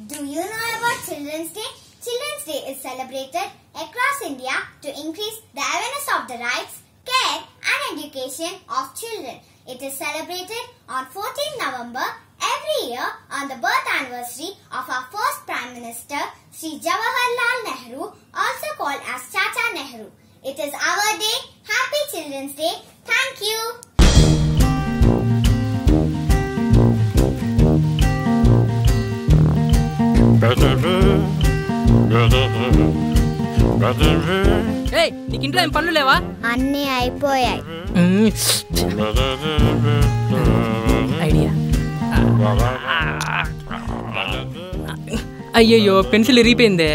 Do you know about Children's Day? Children's Day is celebrated across India to increase the awareness of the rights, care and education of children. It is celebrated on 14 November every year on the birth anniversary of our first Prime Minister, Sri Jawaharlal Nehru, also called as Chacha Nehru. It is our day. Happy Children's Day. Thank you. ఏయ్ నీకు ఇంట్లో ఏం పనులు లేవా అన్నీ అయిపోయాయి idea అయ్యయ్యో pencil ఇరిగిపోయిందే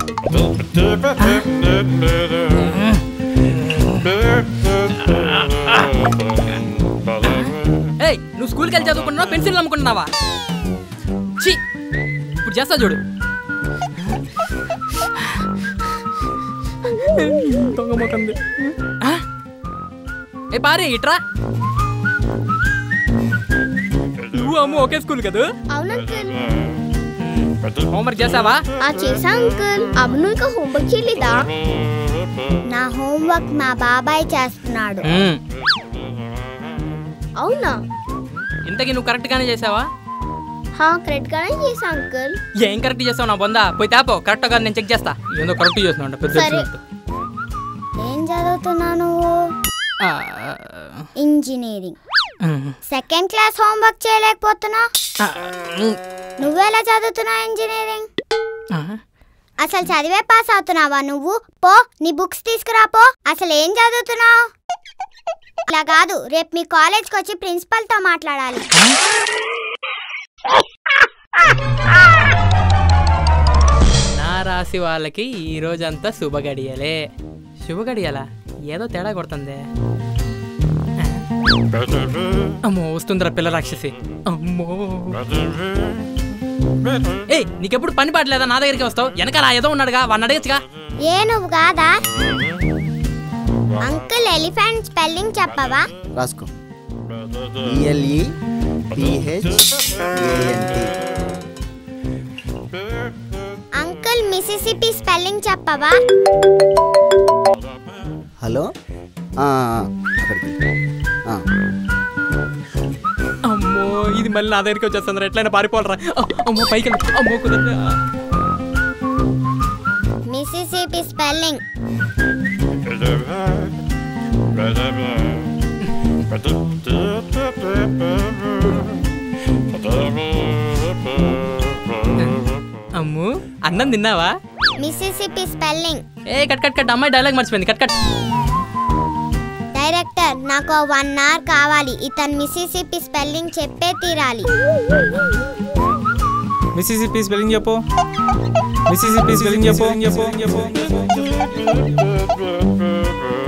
ఏయ్ నువ్వు స్కూల్కి వెళ్ళి చదువుకుంటున్నావా పెన్సిల్ అమ్ముకుంటున్నావా ఛీ ఇప్పుడు చేస్తా చూడు దొంగ మొకంది ఆ? ఏ పారే ఇట్రా నువ్వు అమ్ము ఒకే స్కూల్ కదా అవును అంకుల్ హోంవర్క్ చేసావా ఆ చేసా అంకుల్ అవును ఇంకా హోంవర్క్ చేయలేదా నా హోంవర్క్ మా బాబాయ్ చేస్తున్నాడు మ్మ్. అవునా ఇంతకీ నువ్వు కరెక్ట్ గానే చేసావా హా కరెక్ట్ గానే చేసా అంకుల్ ఏం కరెక్ట్ చేసావు నా బొందా పోయి తాపో కరెక్ట్ గా నేను చెక్ చేస్తా ఏందో కరెక్ట్ చేస్తున్నావు పెద్ద సరే. తెలిసినట్టు. ఏం చదువుతున్నావు నువ్వు ఆ, ఇంజనీరింగ్ మ్మ్. సెకండ్ క్లాస్ హోంవర్క్ చేయలేకపోతున్నా ఆ, మ్మ్. నువ్వెలా చదువుతున్నావు ఇంజనీరింగ్ ఆ, అసలు చదివే పాస్ అవుతున్నావా నువ్వు పో నీ బుక్స్ తీసుకురా పో అసలు ఏం చదువుతున్నావు ఇలా కాదు రేపు మీ కాలేజ్కి వచ్చి ప్రిన్సిపల్ తో మాట్లాడాలి నా రాశి వాళ్ళకి ఈ రోజంతా శుభ గడియలే శుభ గడియలా ఏదో తేడా కొడుతుంది అమ్మో వస్తుందిరా పిల్ల రాక్షసి అమ్మో ఏయ్ నీకెప్పుడు పని పాటలేదా నా దగ్గరికి వస్తావు వెనకాల ఏదో ఉన్నాడుగా వాడిని అడగచ్చుగా ఏ నువ్వు కాదా అంకుల్ ఎలిఫెంట్ స్పెల్లింగ్ చెప్పవా రాసుకో E L E P H A N T uncle Mississippi spelling చెప్పవా హలో ఆ, అక్కడికి ఆ, అమ్మో ఇది మళ్ళీ నా దగ్గరికి వచ్చేస్తుంది ఎట్లయినా పారిపోవాలరా అ- అమ్మో పైకి వెళ్ళు. అమ్మో కుదరదు మిసిసిపి స్పెల్లింగ్ అమ్ము అన్నం తిన్నావా మిసిసిపి స్పెల్లింగ్ ఏ కట్ కట్ కట్ అమ్మాయి డైలాగ్ మర్చిపోయింది కట్ కట్ డైరెక్టర్ నాకు వన్ అవర్ కావాలి ఇతను మిసిసిపి స్పెల్లింగ్ చెప్పే తీరాలి మిసిసిపి స్పెల్లింగ్ చెప్పు మిసిసిపి స్పెల్లింగ్ చెప్పు చెప్పు